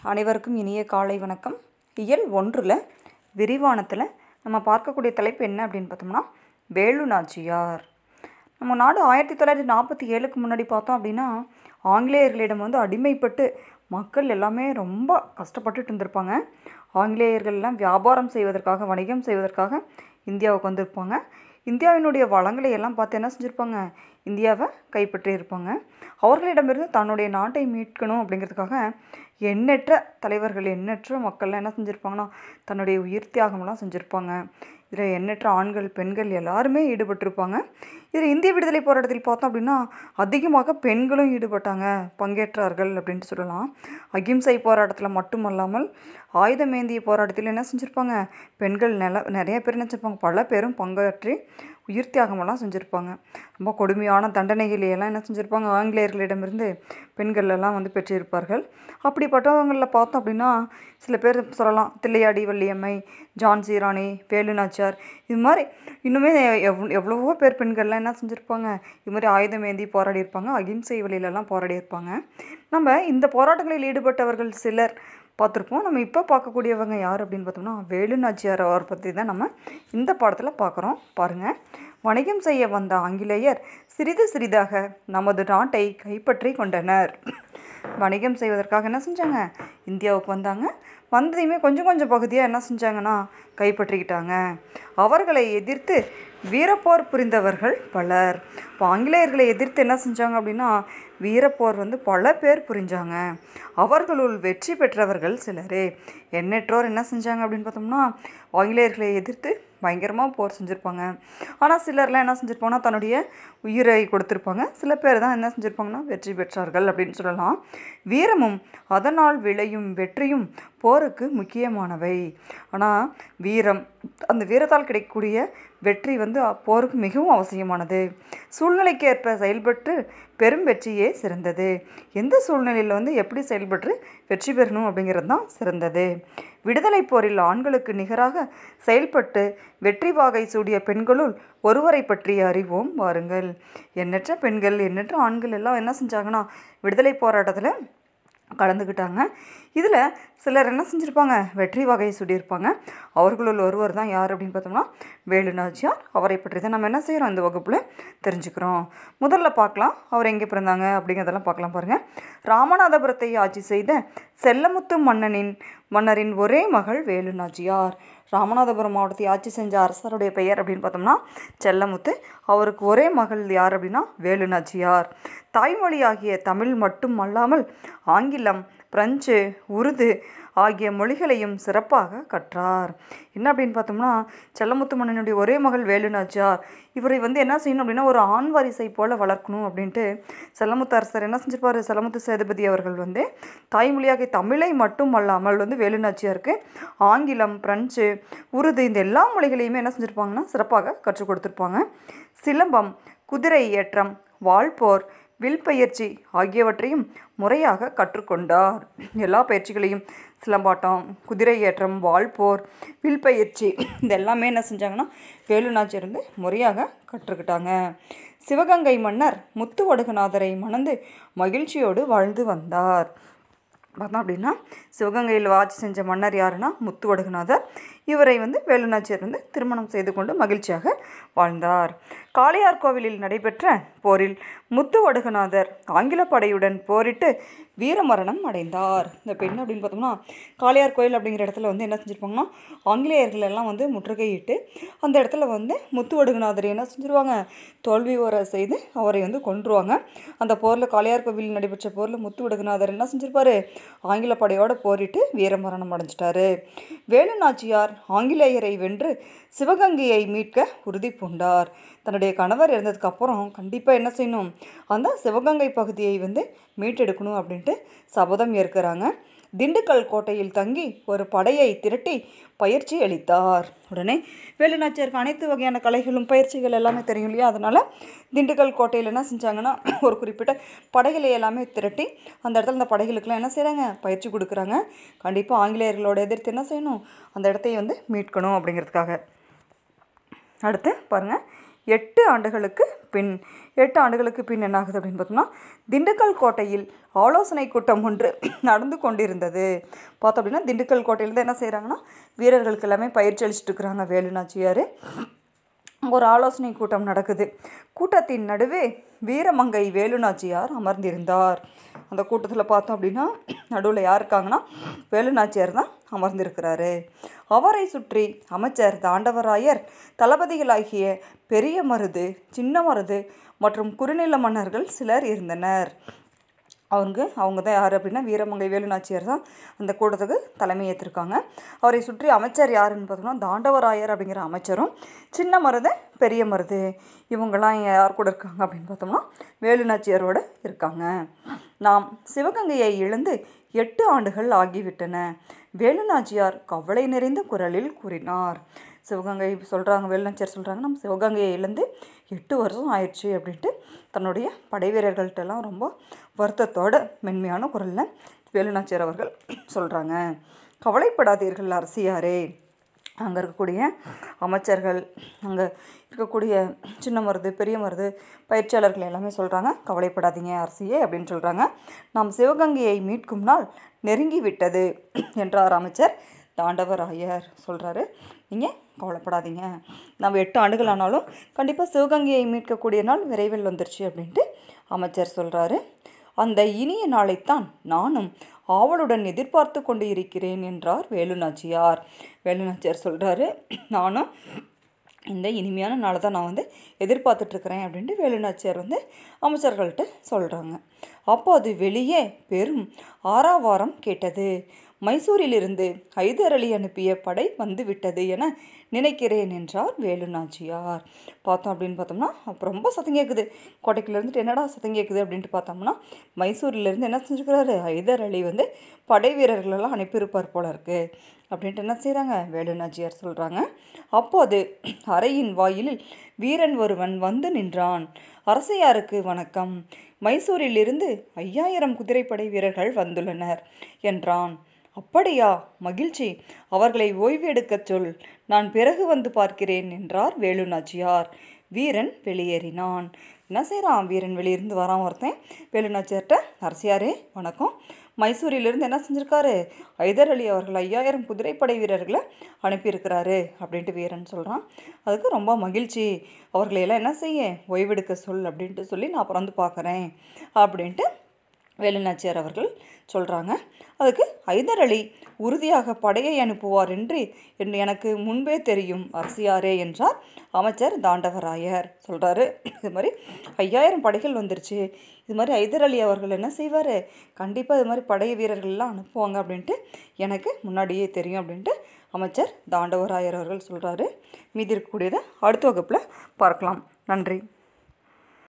அனைவருக்கும் இனிய காலை வணக்கம் இயல் ஒன்றில் விரிவானத்தில் நம்ம பார்க்கக்கூடிய தலைப்பு என்ன அப்படின்னு பார்த்தோம்னா வேலு நாச்சியார் நம்ம நாடு ஆயிரத்தி தொள்ளாயிரத்தி நாற்பத்தி ஏழுக்கு முன்னாடி பார்த்தோம் அப்படின்னா ஆங்கிலேயர்களிடம் வந்து அடிமைப்பட்டு மக்கள் எல்லாமே ரொம்ப கஷ்டப்பட்டுட்டு இருந்திருப்பாங்க ஆங்கிலேயர்கள் எல்லாம் வியாபாரம் செய்வதற்காக வணிகம் செய்வதற்காக இந்தியாவுக்கு வந்திருப்பாங்க இந்தியாவினுடைய வளங்களை எல்லாம் பார்த்து என்ன செஞ்சுருப்பாங்க இந்தியாவை கைப்பற்றி இருப்பாங்க அவர்களிடமிருந்து தன்னுடைய நாட்டை மீட்கணும் அப்படிங்கிறதுக்காக எண்ணற்ற தலைவர்கள் எண்ணற்ற மக்கள்லாம் என்ன செஞ்சுருப்பாங்கன்னா தன்னுடைய உயிர் தியாகம்லாம் செஞ்சுருப்பாங்க இதில் எண்ணற்ற ஆண்கள் பெண்கள் எல்லாருமே ஈடுபட்டிருப்பாங்க இதில் இந்திய விடுதலை போராட்டத்தில் பார்த்தோம் அப்படின்னா அதிகமாக பெண்களும் ஈடுபட்டாங்க பங்கேற்றார்கள் அப்படின்ட்டு சொல்லலாம் அகிம்சை போராட்டத்தில் மட்டுமல்லாமல் ஆயுதமேந்திய போராட்டத்தில் என்ன செஞ்சுருப்பாங்க பெண்கள் நில நிறைய பேர் என்ன செஞ்சிருப்பாங்க பல பேரும் பங்காற்றி உயிர் தியாகமெல்லாம் செஞ்சுருப்பாங்க ரொம்ப கொடுமையான தண்டனைகளை எல்லாம் என்ன செஞ்சுருப்பாங்க ஆங்கிலேயர்களிடமிருந்து பெண்கள் எல்லாம் வந்து பெற்றிருப்பார்கள் அப்படிப்பட்டவங்களில் பார்த்தோம் அப்படின்னா சில பேர் சொல்லலாம் தில்லையாடி வள்ளியம்மை ஜான்சி ராணி வேலு நாச்சியார் இது மாதிரி இன்னுமே எவ் எவ்வளவோ பேர் பெண்கள்லாம் என்ன செஞ்சுருப்பாங்க இது மாதிரி ஆயுதம் ஏந்தி போராடி இருப்பாங்க அகிம்சை வழியிலலாம் போராடி இருப்பாங்க நம்ம இந்த போராட்டங்களில் ஈடுபட்டவர்கள் சிலர் பார்த்துருப்போம் நம்ம இப்போ பார்க்கக்கூடியவங்க யார் அப்படின்னு பார்த்தோம்னா வேலு நாச்சியார் அவர் பற்றி தான் நம்ம இந்த பாடத்தில் பார்க்குறோம் பாருங்கள் வணிகம் செய்ய வந்த ஆங்கிலேயர் சிறிது சிறிதாக நமது நாட்டை கைப்பற்றி கொண்டனர் வணிகம் செய்வதற்காக என்ன செஞ்சாங்க இந்தியாவுக்கு வந்தாங்க வந்ததையுமே கொஞ்சம் கொஞ்சம் பகுதியாக என்ன செஞ்சாங்கன்னா கைப்பற்றிக்கிட்டாங்க அவர்களை எதிர்த்து வீரப்போர் புரிந்தவர்கள் பலர் இப்போ ஆங்கிலேயர்களை எதிர்த்து என்ன செஞ்சாங்க அப்படின்னா வீரப்போர் வந்து பல பேர் புரிஞ்சாங்க அவர்களுள் வெற்றி பெற்றவர்கள் சிலரே எண்ணற்றோர் என்ன செஞ்சாங்க அப்படின்னு பார்த்தோம்னா ஆங்கிலேயர்களை எதிர்த்து பயங்கரமாக போர் செஞ்சுருப்பாங்க ஆனால் சிலர்லாம் என்ன செஞ்சுருப்பாங்கன்னா தன்னுடைய உயிரை கொடுத்துருப்பாங்க சில பேர் தான் என்ன செஞ்சுருப்பாங்கன்னா வெற்றி பெற்றார்கள் அப்படின்னு சொல்லலாம் வீரமும் அதனால் விளையும் வெற்றியும் போருக்கு முக்கியமானவை ஆனால் வீரம் அந்த வீரத்தால் கிடைக்கக்கூடிய வெற்றி வந்து போருக்கு மிகவும் அவசியமானது சூழ்நிலைக்கேற்ப செயல்பட்டு பெரும் வெற்றியே சிறந்தது எந்த சூழ்நிலையில் வந்து எப்படி செயல்பட்டு வெற்றி பெறணும் அப்படிங்கிறது தான் சிறந்தது விடுதலை போரில் ஆண்களுக்கு நிகராக செயல்பட்டு வெற்றி வாகை சூடிய பெண்களுள் ஒருவரை பற்றி அறிவோம் வாருங்கள் எண்ணற்ற பெண்கள் எண்ணற்ற ஆண்கள் எல்லாம் என்ன செஞ்சாங்கன்னா விடுதலை போராட்டத்தில் கலந்துக்கிட்டாங்க இதில் சிலர் என்ன செஞ்சுருப்பாங்க வெற்றி வகையை சுடியிருப்பாங்க அவர்களுள் ஒருவர் தான் யார் அப்படின்னு பார்த்தோம்னா வேலு நாச்சியார் அவரை பற்றி தான் நம்ம என்ன செய்கிறோம் இந்த வகுப்பில் தெரிஞ்சுக்கிறோம் முதல்ல பார்க்கலாம் அவர் எங்கே பிறந்தாங்க அப்படிங்கிறதெல்லாம் பார்க்கலாம் பாருங்கள் ராமநாதபுரத்தை ஆட்சி செய்த செல்லமுத்து மன்னனின் மன்னரின் ஒரே மகள் வேலு நாச்சியார் ராமநாதபுரம் மாவட்டத்தை ஆட்சி செஞ்ச அரசருடைய பெயர் அப்படின்னு பார்த்தோம்னா செல்லமுத்து அவருக்கு ஒரே மகள் யார் அப்படின்னா வேலு நாச்சியார் தாய்மொழியாகிய தமிழ் மட்டும் அல்லாமல் ஆங்கிலம் பிரெஞ்சு உருது ஆகிய மொழிகளையும் சிறப்பாக கற்றார் என்ன அப்படின்னு பார்த்தோம்னா செல்லமுத்து மன்னனுடைய ஒரே மகள் வேலு நாச்சியார் இவரை வந்து என்ன செய்யணும் அப்படின்னா ஒரு ஆண் வரிசை போல் வளர்க்கணும் அப்படின்ட்டு செல்லமுத்து அரசர் என்ன செஞ்சிருப்பார் செல்லமுத்து சேதுபதி அவர்கள் வந்து தாய்மொழியாக தமிழை மட்டும் அல்லாமல் வந்து வேலு நாச்சியாருக்கு ஆங்கிலம் பிரெஞ்சு உருது இந்த எல்லா மொழிகளையுமே என்ன செஞ்சுருப்பாங்கன்னா சிறப்பாக கற்றுக் கொடுத்துருப்பாங்க சிலம்பம் குதிரை ஏற்றம் வாழ்போர் வில் பயிற்சி ஆகியவற்றையும் முறையாக கற்றுக்கொண்டார் எல்லா பயிற்சிகளையும் சிலம்பாட்டம் குதிரை ஏற்றம் வாழ்போர் வில் பயிற்சி இது எல்லாமே என்ன செஞ்சாங்கன்னா வேலுநாச்சியர் வந்து முறையாக கற்றுக்கிட்டாங்க சிவகங்கை மன்னர் முத்து வடுகநாதரை மணந்து மகிழ்ச்சியோடு வாழ்ந்து வந்தார் பார்த்தோம் அப்படின்னா சிவகங்கையில் ஆட்சி செஞ்ச மன்னர் யாருன்னா முத்து வடுகநாதர் இவரை வந்து வேலுநாச்சியர் வந்து திருமணம் செய்து கொண்டு மகிழ்ச்சியாக வாழ்ந்தார் காளையார் கோவிலில் நடைபெற்ற போரில் முத்து வடுகநாதர் ஆங்கில படையுடன் போரிட்டு வீரமரணம் அடைந்தார் இந்த பெண் அப்படின்னு பார்த்தோம்னா காளையார் கோயில் அப்படிங்கிற இடத்துல வந்து என்ன செஞ்சுருப்பாங்கன்னா ஆங்கிலேயர்கள் எல்லாம் வந்து முற்றுகையிட்டு அந்த இடத்துல வந்து முத்து வடுகநாதர் என்ன செஞ்சுருவாங்க தோல்வி ஓர செய்து அவரை வந்து கொன்றுவாங்க அந்த போரில் காளையார் கோவிலில் நடைபெற்ற போரில் முத்து வடுகநாதர் என்ன செஞ்சிருப்பாரு ஆங்கில படையோட போரிட்டு வீரமரணம் அடைஞ்சிட்டாரு வேலு நாச்சியார் ஆங்கிலேயரை வென்று சிவகங்கையை மீட்க உறுதி பூண்டார் தன்னுடைய கணவர் இறந்ததுக்கு அப்புறம் கண்டிப்பாக என்ன செய்யணும் அந்த சிவகங்கை பகுதியை வந்து மீட்டெடுக்கணும் அப்படின்ட்டு சபதம் ஏற்கிறாங்க திண்டுக்கல் கோட்டையில் தங்கி ஒரு படையை திரட்டி பயிற்சி அளித்தார் உடனே வேலுநாச்சியாருக்கு அனைத்து வகையான கலைகளும் பயிற்சிகள் எல்லாமே தெரியும் இல்லையா அதனால் திண்டுக்கல் கோட்டையில் என்ன செஞ்சாங்கன்னா ஒரு குறிப்பிட்ட படைகளை எல்லாமே திரட்டி அந்த இடத்துல அந்த படைகளுக்கெல்லாம் என்ன செய்கிறாங்க பயிற்சி கொடுக்குறாங்க கண்டிப்பாக ஆங்கிலேயர்களோட எதிர்த்து என்ன செய்யணும் அந்த இடத்தையும் வந்து மீட்கணும் அப்படிங்கிறதுக்காக அடுத்து பாருங்கள் எட்டு ஆண்டுகளுக்கு பின் எட்டு ஆண்டுகளுக்கு பின் என்ன ஆகுது அப்படின்னு பார்த்தோம்னா திண்டுக்கல் கோட்டையில் ஆலோசனை கூட்டம் ஒன்று நடந்து கொண்டிருந்தது பார்த்தோம் அப்படின்னா திண்டுக்கல் கோட்டையில் தான் என்ன செய்கிறாங்கன்னா வீரர்களுக்கு எல்லாமே பயிற்சி அளிச்சுட்டு இருக்கிறாங்க வேலு நாச்சியார் ஒரு ஆலோசனை கூட்டம் நடக்குது கூட்டத்தின் நடுவே வீரமங்கை வேலுநாச்சியார் அமர்ந்திருந்தார் அந்த கூட்டத்தில் பார்த்தோம் அப்படின்னா நடுவில் யார் இருக்காங்கன்னா வேலுநாச்சியார் தான் அமர்ந்திருக்கிறாரு அவரை சுற்றி அமைச்சர் தாண்டவராயர் தளபதிகளாகிய பெரிய மருது சின்ன மருது மற்றும் குறுநில மன்னர்கள் சிலர் இருந்தனர் அவங்க அவங்க தான் யார் அப்படின்னா வீரமங்கை வேலுநாச்சியார் தான் அந்த கூட்டத்துக்கு தலைமை ஏற்றிருக்காங்க அவரை சுற்றி அமைச்சர் யாருன்னு பார்த்தோம்னா தாண்டவராயர் அப்படிங்கிற அமைச்சரும் சின்ன மருது பெரிய மருது இவங்கெல்லாம் யார் கூட இருக்காங்க அப்படின்னு பார்த்தோம்னா வேலுநாச்சியாரோட இருக்காங்க நாம் சிவகங்கையை இழந்து எட்டு ஆண்டுகள் ஆகிவிட்டன வேலுநாச்சியார் கவலை நிறைந்த குரலில் கூறினார் சிவகங்கை சொல்கிறாங்க வேலுநாச்சியார் சொல்கிறாங்க நம்ம சிவகங்கையை இழந்து எட்டு வருஷம் ஆயிடுச்சு அப்படின்ட்டு தன்னுடைய படை வீரர்கள்ட்டெல்லாம் ரொம்ப வருத்தத்தோட மென்மையான குரலில் வேலுநாச்சியார் அவர்கள் சொல்கிறாங்க கவலைப்படாதீர்கள் அரசியாரே அங்கே இருக்கக்கூடிய அமைச்சர்கள் அங்கே இருக்கக்கூடிய சின்ன மருது பெரிய மருது பயிற்சியாளர்கள் எல்லாமே சொல்கிறாங்க கவலைப்படாதீங்க அரசியே அப்படின்னு சொல்கிறாங்க நாம் சிவகங்கையை மீட்கும் நாள் நெருங்கி விட்டது என்றார் அமைச்சர் தாண்டவராயர் சொல்கிறாரு நீங்கள் கவலைப்படாதீங்க நம்ம எட்டு ஆண்டுகள் ஆனாலும் கண்டிப்பாக சிவகங்கையை மீட்கக்கூடிய நாள் விரைவில் வந்துருச்சு அப்படின்ட்டு அமைச்சர் சொல்கிறாரு அந்த இனிய நாளைத்தான் நானும் ஆவலுடன் எதிர்பார்த்து கொண்டு இருக்கிறேன் என்றார் வேலுநாச்சியார் வேலுநாச்சியார் சொல்கிறாரு நானும் இந்த இனிமையான நாளை தான் நான் வந்து எதிர்பார்த்துட்ருக்கிறேன் அப்படின்ட்டு வேலுநாச்சியார் வந்து அமைச்சர்கள்ட்ட சொல்கிறாங்க அப்போ அது வெளியே பெரும் ஆறாவாரம் கேட்டது மைசூரிலிருந்து ஹைதர் அலி அனுப்பிய படை வந்து விட்டது என நினைக்கிறேன் என்றார் வேலுநாச்சியார் பார்த்தோம் அப்படின்னு பார்த்தோம்னா அப்போ ரொம்ப சத்தம் கேட்குது கோட்டைக்குள்ள இருந்துட்டு என்னடா சத்தம் கேட்குது அப்படின்ட்டு பார்த்தோம்னா மைசூரிலேருந்து என்ன செஞ்சுருக்கிறாரு ஹைதர் அலி வந்து படை வீரர்களெல்லாம் அனுப்பியிருப்பார் போல இருக்கு அப்படின்ட்டு என்ன செய்கிறாங்க வேலுநாச்சியார் சொல்கிறாங்க அப்போது அறையின் வாயிலில் வீரன் ஒருவன் வந்து நின்றான் அரசையாருக்கு வணக்கம் மைசூரிலிருந்து ஐயாயிரம் குதிரைப்படை வீரர்கள் வந்துள்ளனர் என்றான் அப்படியா மகிழ்ச்சி அவர்களை ஓய்வு எடுக்கச் சொல் நான் பிறகு வந்து பார்க்கிறேன் என்றார் வேலுநாச்சியார் வீரன் வெளியேறினான் என்ன செய்கிறான் வீரன் வெளியிருந்து வரான் ஒருத்தன் வேலுநாச்சியார்கிட்ட அரசியாரே வணக்கம் மைசூரிலிருந்து என்ன செஞ்சுருக்காரு ஐதர் அலி அவர்கள் ஐயாயிரம் குதிரைப்படை வீரர்களை அனுப்பியிருக்கிறாரு அப்படின்ட்டு வீரன் சொல்கிறான் அதுக்கு ரொம்ப மகிழ்ச்சி அவர்களையெல்லாம் என்ன செய்ய ஓய்வெடுக்க சொல் அப்படின்ட்டு சொல்லி நான் அப்புறம் வந்து பார்க்குறேன் அப்படின்ட்டு வேலுநாச்சியார் அவர்கள் சொல்கிறாங்க அதுக்கு ஐதர் அலி உறுதியாக படையை அனுப்புவார் என்று என்று எனக்கு முன்பே தெரியும் அரசியாரே என்றார் அமைச்சர் தாண்டவராயர் சொல்கிறாரு இது மாதிரி ஐயாயிரம் படைகள் வந்துருச்சு இது மாதிரி ஐதர் அலி அவர்கள் என்ன செய்வார் கண்டிப்பாக இது மாதிரி படை வீரர்கள்லாம் அனுப்புவாங்க அப்படின்ட்டு எனக்கு முன்னாடியே தெரியும் அப்படின்ட்டு அமைச்சர் தாண்டவராயர் அவர்கள் சொல்கிறாரு மீதி இருக்கக்கூடியதை அடுத்த வகுப்பில் பார்க்கலாம் நன்றி